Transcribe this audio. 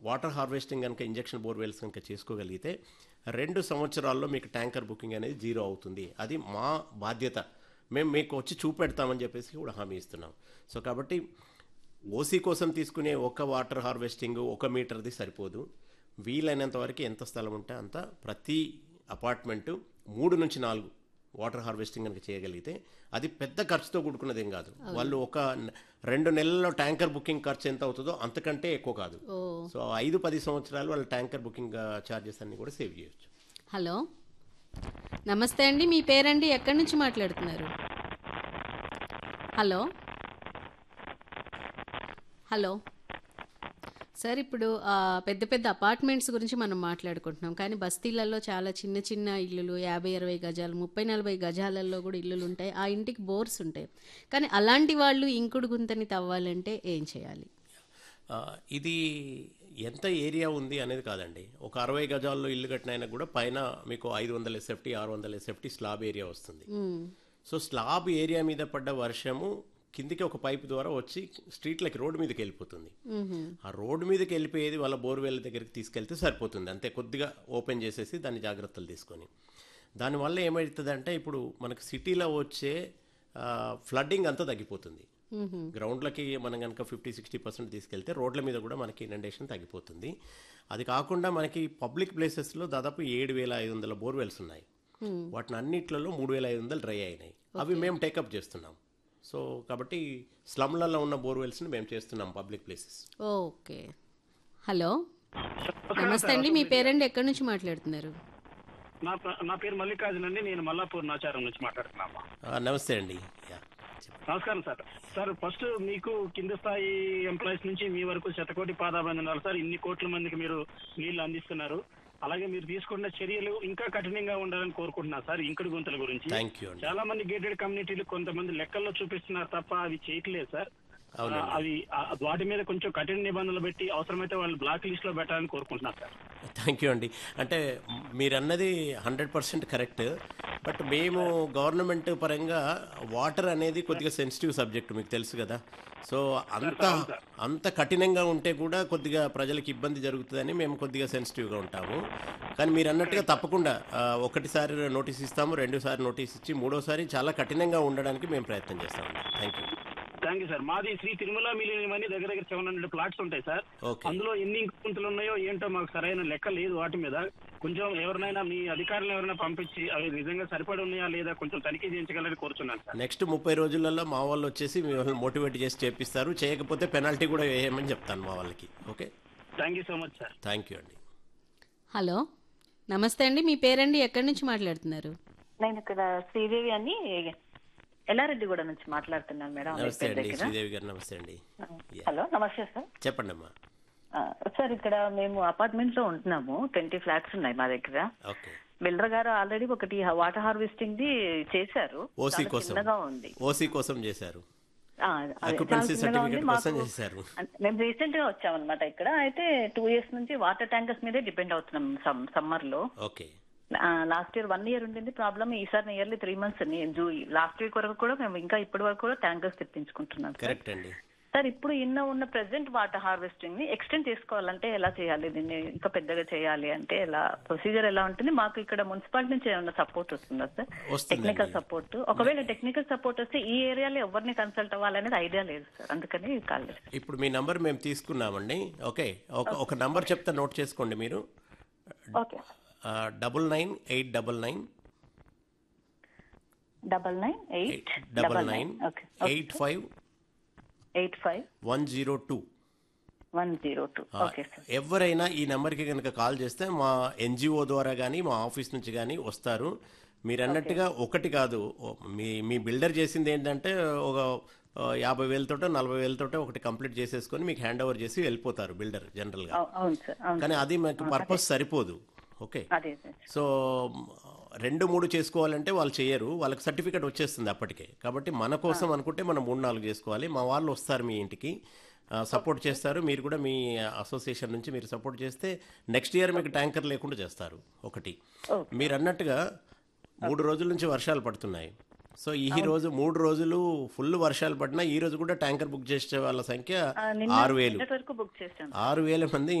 Water harvesting కనుక injection borewells కనుక చేసుకోగలిగితే రెండు సంవత్సరాల్లో మీకు ట్యాంకర్ బుకింగ్ అనేది జీరో అవుతుంది అది మా బాధ్యత మేము మీకు వచ్చి చూపెడతామని చెప్పేసి కూడా హామీ ఇస్తున్నాం సో కాబట్టి ఓసీ కోసం తీసుకునే ఒక వాటర్ హార్వెస్టింగ్ ఒక మీటర్ది సరిపోదు వీలైనంత వరకు ఎంత స్థలం ఉంటే అంత ప్రతి అపార్ట్మెంటు మూడు నుంచి నాలుగు వాటర్ హార్వెస్టింగ్ కనుక చేయగలిగితే అది పెద్ద ఖర్చుతో కూడుకున్నదేం కాదు వాళ్ళు ఒక న- రెండు నెలల్లో ట్యాంకర్ బుకింగ్ ఖర్చు ఎంత అవుతుందో అంతకంటే ఎక్కువ కాదు ఓ సో ఐదు పది సంవత్సరాలు వాళ్ళ ట్యాంకర్ బుకింగ్ ఛార్జెస్ అన్ని కూడా సేవ్ చేయొచ్చు హలో నమస్తే అండి మీ పేరండి ఎక్కడి నుంచి మాట్లాడుతున్నారు హలో హలో సార్ ఇప్పుడు ఆ, పెద్ద పెద్ద అపార్ట్మెంట్స్ గురించి మనం మాట్లాడుకుంటున్నాం కానీ బస్తీలలో చాలా చిన్న చిన్న ఇల్లులు యాభై అరవై గజాలు ముప్పై నలభై గజాలలో కూడా ఇల్లులు ఉంటాయి ఆ ఇంటికి బోర్స్ ఉంటాయి కానీ అలాంటి వాళ్ళు ఇంకుడు గుంతని తవ్వాలంటే ఏం చేయాలి ఆ, ఇది ఎంత ఏరియా ఉంది అనేది కాదండి ఒక అరవై గజాల్లో ఇల్లు కట్టినైనా కూడా పైన మీకు ఐదు వందల ఎస్ఎఫ్టీ ఆరు వందల ఎస్ఎఫ్టీ స్లాబ్ ఏరియా వస్తుంది మ్మ్. సో స్లాబ్ ఏరియా మీద పడ్డ వర్షము కిందికి ఒక పైప్ ద్వారా వచ్చి స్ట్రీట్లకి రోడ్డు మీదకి వెళ్ళిపోతుంది మ్మ్. ఆ రోడ్డు మీదకి వెళ్ళిపోయేది వాళ్ళ బోర్వెల్ దగ్గరికి తీసుకెళ్తే సరిపోతుంది అంతే కొద్దిగా ఓపెన్ చేసేసి దాని జాగ్రత్తలు తీసుకొని దానివల్ల ఏమవుతుందంటే ఇప్పుడు మనకు సిటీలో వచ్చే ఫ్లడ్డింగ్ అంతా తగ్గిపోతుంది మ్మ్. గ్రౌండ్లకి మనం కనుక ఫిఫ్టీ సిక్స్టీ పర్సెంట్ తీసుకెళ్తే రోడ్ల మీద కూడా మనకి ఇనండేషన్ తగ్గిపోతుంది అది కాకుండా మనకి పబ్లిక్ ప్లేసెస్లో దాదాపు ఏడు వేల ఐదు వందల బోర్వెల్స్ ఉన్నాయి మ్మ్. వాటిని అన్నిట్లలో మూడు వేల ఐదు వందలు డ్రై అయినాయి అవి మేము టేకప్ చేస్తున్నాం సో కాబట్టి స్లమ్లలో ఉన్న బోర్వెల్స్ని మేము చేస్తున్నాం పబ్లిక్ ప్లేసెస్ ఓకే హలో నమస్తే అండి మీ పేరండి ఎక్కడి నుంచి మాట్లాడుతున్నారు నా ప- నా పేరు మల్లికార్జున్ అండి నేను మల్లాపూర్ నాచారం నుంచి మాట్లాడుతున్నాను ఆ, నమస్తే అండి యా, చెప్పండి. నమస్కారం సార్ సార్ ఫస్ట్ మీకు కింద స్థాయి ఎంప్లాయీస్ నుంచి మీ వరకు శతకోటి పాదాబంధనాలు సార్ ఇన్ని కోట్ల మందికి మీరు నీళ్లు అందిస్తున్నారు అలాగే మీరు తీసుకున్న చర్యలు ఇంకా కఠినంగా ఉండాలని కోరుకుంటున్నాను సార్ ఇంకుడు గుంతల గురించి థ్యాంక్ యూ అండి చాలా మంది గేటెడ్ కమ్యూనిటీలు కొంతమంది లెక్కల్లో చూపిస్తున్నారు తప్ప అవి చేయట్లేదు సార్ అవునండి. ఆ, అవి ఆ, వాటి మీద కొంచెం కఠిన నిబంధనలు పెట్టి అవసరమైతే వాళ్ళు బ్లాక్ లిస్ట్ లో పెట్టాలని కోరుకుంటున్నారు సార్ థ్యాంక్ యూ అండి అంటే మీరు అన్నది హండ్రెడ్ పర్సెంట్ కరెక్ట్ బట్ మేము గవర్నమెంట్ పరంగా వాటర్ అనేది కొద్దిగా సెన్సిటివ్ సబ్జెక్ట్ మీకు తెలుసు కదా సో అంత అంత కఠినంగా ఉంటే కూడా కొద్దిగా ప్రజలకు ఇబ్బంది జరుగుతుందని మేము కొద్దిగా సెన్సిటివ్గా ఉంటాము కానీ మీరు అన్నట్టుగా తప్పకుండా ఆ, ఒకటిసారి నోటీస్ ఇస్తాము రెండోసారి నోటీస్ ఇచ్చి మూడోసారి చాలా కఠినంగా ఉండడానికి మేము ప్రయత్నం చేస్తామండి thank you thank you sir మాది శ్రీ తిరుమల మిలియన్ అని దగ్గర దగ్గర సెవెన్ హండ్రెడ్ ప్లాట్స్ ఉంటాయి సార్ ఓకే అందులో ఎన్ని ఇంకులు ఉన్నాయో ఏంటో మాకు సరైన లెక్క లేదు వాటి మీద కొంచెం ఎవరినైనా మీ అధికారులు ఎవరైనా పంపించి అవి నిజంగా సరిపడి ఉన్నాయా లేదా కొంచెం తనిఖీ చేయించగలని కోరుచున్నాను సార్ నెక్స్ట్ ముప్పై రోజులలో మా వాళ్ళు వచ్చేసి మిమ్మల్ని మోటివేట్ చేసి చేపిస్తారు చేయకపోతే పెనాల్టీ కూడా వేయమని చెప్తాను మా వాళ్ళకి okay thank you so much sir thank you అండి హలో నమస్తే అండి మీ పేరండి ఎక్కడి నుంచి మాట్లాడుతున్నారు నేను ఇక్కడ శ్రీదేవి అని ఎల్లారెడ్డిగూడ నుంచి మాట్లాడుతున్నాను మేడం నమస్తే అమీర్పేట అండి దగ్గర శ్రీదేవి గారు నమస్తే అండి Yeah. హలో నమస్తే సార్ చెప్పండి అమ్మా ఆ, సార్ ఇక్కడ మేము అపార్ట్మెంట్ లో ఉంటున్నాము ట్వంటీ ఫ్లాట్స్ ఉన్నాయి మా దగ్గర ఓకే బిల్డర్ గారు ఆల్రెడీ ఒకటి వాటర్ హార్వెస్టింగ్ ది చేశారు ఓసీ చాలా కోసం చిన్నగా ఉంది ఓసీ కోసం చేశారు ఆ, అదే, చాలా Occupancy చిన్నగా ఉంది. certificate కోసం మాకు- చేశారు. అంటే మేము రీసెంట్ గా వచ్చామన్నమాట ఇక్కడ అయితే టూ ఇయర్స్ నుంచి వాటర్ ట్యాంకర్స్ మీదే డిపెండ్ అవుతున్నాం సమ్మర్ లో okay last year one year ఉండింది ప్రాబ్లమ్ ఈసారి నియర్లీ త్రీ మంత్స్ జూ లాస్ట్ వీక్ వరకు కూడా మేము ఇంకా ఇప్పటి వరకు కూడా ట్యాంకర్స్ తెప్పించుకుంటున్నాం సార్. కరెక్ట్ అండి సార్ ఇప్పుడు ఇన్న ఉన్న ప్రెసెంట్ వాటర్ హార్వెస్టింగ్ ని ఎక్స్టెండ్ చేసుకోవాలంటే ఎలా చేయాలి దీన్ని ఇంకా పెద్దగా చేయాలి అంటే ఎలా ప్రొసీజర్ ఎలా ఉంటుంది మాకు ఇక్కడ మున్సిపాలిటీ నుంచి ఏమైనా సపోర్ట్ వస్తుందా సార్ వస్తుందండి. టెక్నికల్ సపోర్ట్ ఒకవేళ టెక్నికల్ సపోర్ట్ వస్తే ఈ ఏరియాలో ఎవరిని కన్సల్ట్ అవ్వాలనేది ఐడియా లేదు సార్ అందుకని కాల్ చేశాను. ఇప్పుడు మీ నంబర్ మేము తీసుకున్నామండి ఓకే ఒక ఒక నంబర్ చెప్తే నోట్ చేసుకోండి మీరు okay double nine eight double nine double nine eight double nine okay eight five eight five one zero two one zero two okay sir ఎవరైనా ఈ నెంబర్కి కనుక కాల్ చేస్తే మా ఎన్జిఓ ద్వారా కానీ మా ఆఫీస్ నుంచి కానీ వస్తారు మీరు అన్నట్టుగా ఒకటి కాదు ఓ- మీ మీ బిల్డర్ చేసింది ఏంటంటే ఒక ఆ, యాభై వేలతోటో నలభై వేలతోటో ఒకటి కంప్లీట్ చేసేసుకొని మీకు హ్యాండ్ ఓవర్ చేసి వెళ్ళిపోతారు బిల్డర్ జనరల్గా అవు- అవును సార్ అవును కానీ అది మాకు పర్పస్ సరిపోదు ఓకే అదే సార్ సో మ్, రెండు మూడు చేసుకోవాలంటే వాళ్ళు చేయరు వాళ్ళకి సర్టిఫికేట్ వచ్చేస్తుంది అప్పటికే కాబట్టి మన కోసం అనుకుంటే మనం మూడు నాలుగు చేసుకోవాలి మా వాళ్ళు వస్తారు మీ ఇంటికి సపోర్ట్ చేస్తారు మీరు కూడా మీ అసోసియేషన్ నుంచి మీరు సపోర్ట్ చేస్తే నెక్స్ట్ ఇయర్ మీకు ట్యాంకర్ లేకుండా చేస్తారు ఒకటి మీరు అన్నట్టుగా మూడు రోజుల నుంచి వర్షాలు పడుతున్నాయి సో ఈ రోజు మూడు రోజులు ఫుల్ వర్షాలు పడినా ఈ రోజు కూడా ట్యాంకర్ బుక్ చేసే వాళ్ళ సంఖ్య నిన్న ఆరు వేలు నిన్నటి వరకు బుక్ చేశాను ఆరు వేల మంది